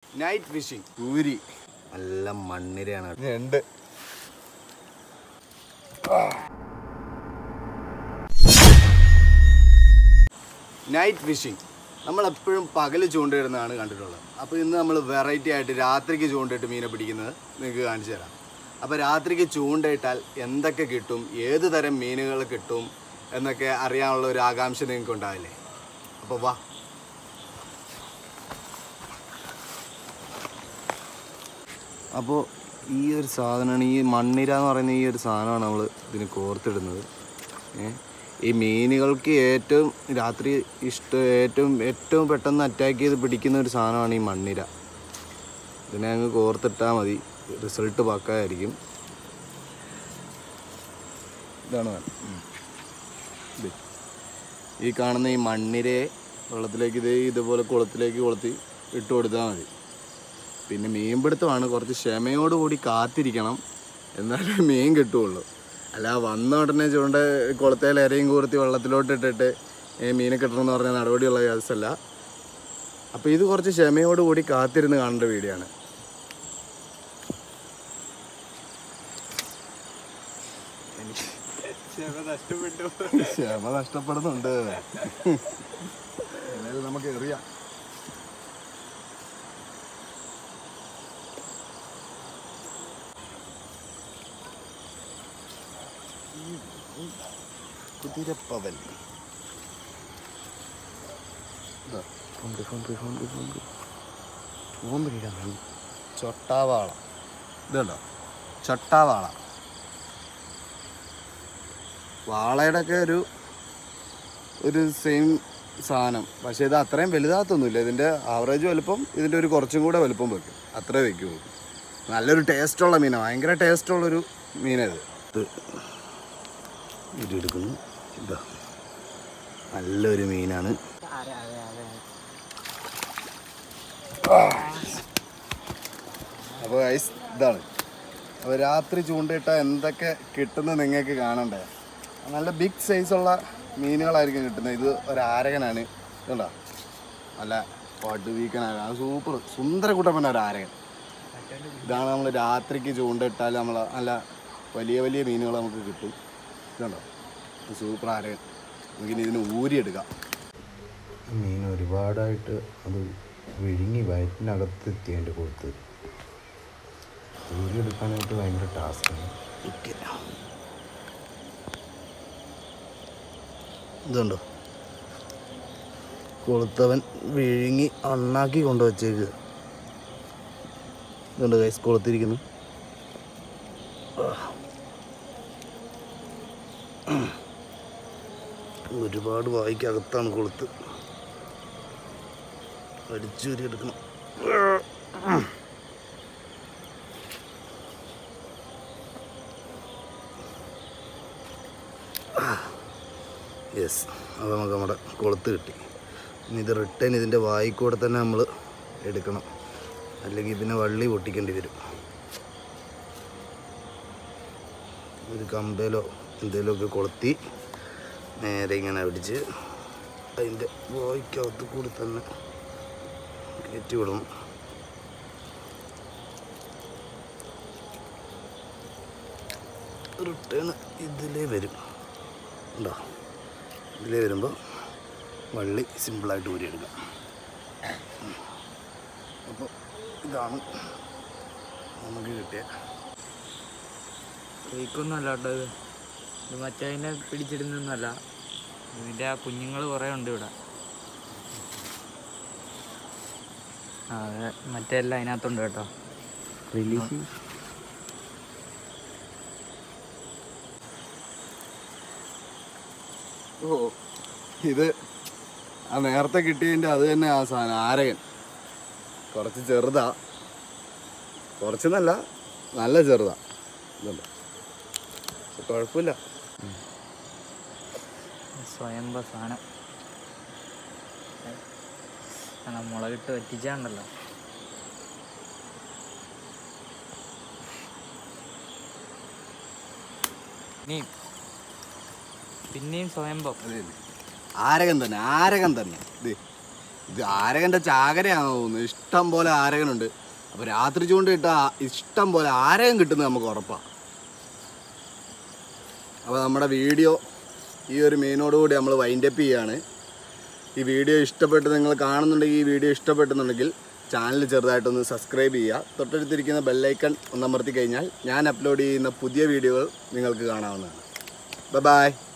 Night phishing ഊരി നല്ല മണ്ണിരയാണ് ഞണ്ട് നൈറ്റ് ഫിഷിംഗ് നമ്മൾ എപ്പോഴും പകല് ചൂണ്ടയിടുന്നതാണ് കണ്ടിട്ടുള്ളത് അപ്പോൾ ഇന്ന് നമ്മൾ വെറൈറ്റി ആയിട്ട് രാത്രിക്ക് ചൂണ്ടയിട്ട് മീനെ പിടിക്കുന്നത് നിങ്ങൾക്ക് കാണിച്ചു തരാം അപ്പോൾ രാത്രിക്ക് ചൂണ്ടയിട്ടാൽ എന്തൊക്കെ കിട്ടും ഏത് തരം മീനുകൾ കിട്ടും എന്നൊക്കെ അറിയാനുള്ള ഒരു ആകാംക്ഷ നിങ്ങൾക്ക് ഉണ്ടാവില്ലേ അപ്പോൾ വാ അപ്പോൾ ഈ ഒരു സാധനമാണ് ഈ മണ്ണിര എന്ന് പറയുന്ന ഈ ഒരു സാധനമാണ് നമ്മൾ ഇതിന് കോർത്തിടുന്നത് ഏ? ഈ മീനുകൾക്ക് ഏറ്റവും രാത്രി ഇഷ്ടം ഏറ്റവും ഏറ്റവും പെട്ടെന്ന് അറ്റാക്ക് ചെയ്ത് പിടിക്കുന്ന ഒരു സാധനമാണ് ഈ മണ്ണിര ഇതിനെ അങ്ങ് കോർത്തിട്ടാൽ മതി റിസൾട്ട് പക്കായിരിക്കും ഇതാണ് വേണം. ഉം. ഇത്. ഈ കാണുന്ന ഈ മണ്ണിരയെ വെള്ളത്തിലേക്ക് ഇത് ഇതുപോലെ കുളത്തിലേക്ക് കൊളുത്തി ഇട്ട് കൊടുത്താൽ മതി പിന്നെ മീൻപിടുത്തമാണ് കുറച്ച് ക്ഷമയോടുകൂടി കാത്തിരിക്കണം എന്നാലേ മീൻ കിട്ടുള്ളൂ അല്ല വന്ന ഉടനെ ചൂണ്ട കുളത്തേൽ ഇരയും കൂർത്തി വെള്ളത്തിലോട്ട് ഇട്ടിട്ട് ഏ, മീനെ കിട്ടണമെന്ന് പറഞ്ഞ നടപടിയുള്ള കേസല്ല അപ്പോൾ ഇത് കുറച്ച് ക്ഷമയോടുകൂടി കാത്തിരുന്ന് കാണേണ്ട വീഡിയോ ആണ് ക്ഷമ നഷ്ടപ്പെടുന്നുണ്ട് ഏതായാലും നമുക്ക് എറിയാം കുതിരപ്പവൻ കൊണ്ട് കൊണ്ട് കൊണ്ട് കൊണ്ട് ഓമ്പിടാൻ ചൊട്ടാവാള ഇതുണ്ടോ ചൊട്ടാവാള വാളയുടെ ഒക്കെ ഒരു ഒരു സെയിം സാധനം പക്ഷേ ഇത് അത്രയും വലുതാത്തൊന്നുമില്ല ഇതിൻ്റെ ആവറേജ് വലുപ്പം ഇതിൻ്റെ ഒരു കുറച്ചും കൂടെ വലുപ്പം വെക്കും അത്രേ വെക്കുള്ളൂ നല്ലൊരു ടേസ്റ്റുള്ള മീനാണ് ഭയങ്കര ടേസ്റ്റുള്ളൊരു മീനത് ഇത് ഇതെടുക്കുന്നു ഇതാ നല്ലൊരു മീനാണ് അപ്പോൾ ഐസ് ഇതാണ് അപ്പോൾ രാത്രി ചൂണ്ടയിട്ടാൽ എന്തൊക്കെ കിട്ടുന്നത് നിങ്ങൾക്ക് കാണണ്ടേ നല്ല ബിഗ് സൈസുള്ള മീനുകളായിരിക്കും കിട്ടുന്നത് ഇത് ഒരു ആരകനാണ് ഇതുണ്ടോ നല്ല പടുവീക്കനാണ് അത് സൂപ്പർ സുന്ദര കുട്ടപ്പന ഒരു ആരകൻ ഇതാണ് നമ്മൾ രാത്രിക്ക് ചൂണ്ടയിട്ടാൽ നമ്മൾ നല്ല വലിയ വലിയ മീനുകൾ നമുക്ക് കിട്ടും ഇതുണ്ടോ ഇത് സൂപ്പർ ആരകൻ നമുക്കിനി ഇതിന് ഊരിയെടുക്കാം മീൻ ഒരുപാടായിട്ട് അത് വിഴുങ്ങി വയറ്റിനകത്ത് എത്തിയതിൻ്റെ കൊടുത്ത് ഊരിയെടുക്കാനായിട്ട് ഭയങ്കര ടാസ്ക്കാണ് ഇതുണ്ടോ കൊളുത്തവൻ വിഴുങ്ങി അണ്ണാക്കി കൊണ്ടുവച്ചേക്ക് ഇതുണ്ട് കൈസ് കൊളുത്തിരിക്കുന്നു ഒരുപാട് വായിക്കകത്താണ് കൊളുത്ത് അടിച്ചൂരി എടുക്കണം യെസ് അത് നമുക്ക് നമ്മുടെ കൊളുത്ത് കിട്ടി ഇനി ഇത് റിട്ടേൺ ഇതിൻ്റെ വായിക്കൂടെ തന്നെ നമ്മൾ എടുക്കണം അല്ലെങ്കിൽ പിന്നെ വള്ളി പൊട്ടിക്കേണ്ടി വരും ഒരു കമ്പയിലോ എന്തെങ്കിലുമൊക്കെ കൊളുത്തി നേരെ ഇങ്ങനെ പിടിച്ച് അതിൻ്റെ വായിക്കകത്ത് കൂടി തന്നെ കയറ്റി വിടണം റിട്ടേൺ ഇതിലേ വരും ഉണ്ടോ ഇതിലേ വരുമ്പോൾ വള്ളി സിമ്പിളായിട്ട് ഊരിയെടുക്കാം അപ്പോൾ ഇതാണ് നമുക്ക് കിട്ടിയ ഫേക്കൊന്നും അല്ല കേട്ടോ ഇത് ഇത് മറ്റേതിനെ പിടിച്ചിടുന്നൊന്നുമല്ല ഇതിൻ്റെ ആ കുഞ്ഞുങ്ങൾ കുറേ ഉണ്ട് ഇവിടെ ആ അതെ മറ്റേ എല്ലാം അതിനകത്തുണ്ട് കേട്ടോ റിലീസ് ഓ ഇത് ആ നേരത്തെ കിട്ടിയതിൻ്റെ അത് തന്നെ ആ സാധനം ആരകൻ കുറച്ച് ചെറുതാ കുറച്ചെന്നല്ല നല്ല ചെറുതാ ഇതുണ്ട് പക്ഷെ കുഴപ്പമില്ല സ്വയംഭ സാധനം ആ മുളകിട്ട് വറ്റിച്ചാണ്ടല്ലോ ഇനിയും പിന്നെയും സ്വയംഭം അതെ ആരകൻ തന്നെ ആരകൻ തന്നെ ഇത് ഇത് ആരകൻ്റെ ചാകരയാണെന്ന് തോന്നുന്നു ഇഷ്ടം പോലെ ആരകനുണ്ട് അപ്പോൾ രാത്രി ചൂണ്ടിട്ട ഇഷ്ടം പോലെ ആരകം കിട്ടുന്നത് നമുക്ക് ഉറപ്പാണ് അപ്പോൾ നമ്മുടെ വീഡിയോ ഈ ഒരു മീനോടുകൂടി നമ്മൾ വൈൻഡപ്പ് ചെയ്യാണ് ഈ വീഡിയോ ഇഷ്ടപ്പെട്ട് നിങ്ങൾ കാണുന്നുണ്ടെങ്കിൽ ഈ വീഡിയോ ഇഷ്ടപ്പെട്ടുന്നുണ്ടെങ്കിൽ ചാനൽ ചെറുതായിട്ടൊന്ന് സബ്സ്ക്രൈബ് ചെയ്യുക തൊട്ടടുത്തിരിക്കുന്ന ബെല്ലൈക്കൺ ഒന്ന് അമർത്തി കഴിഞ്ഞാൽ ഞാൻ അപ്ലോഡ് ചെയ്യുന്ന പുതിയ വീഡിയോകൾ നിങ്ങൾക്ക് കാണാവുന്നതാണ് ബൈ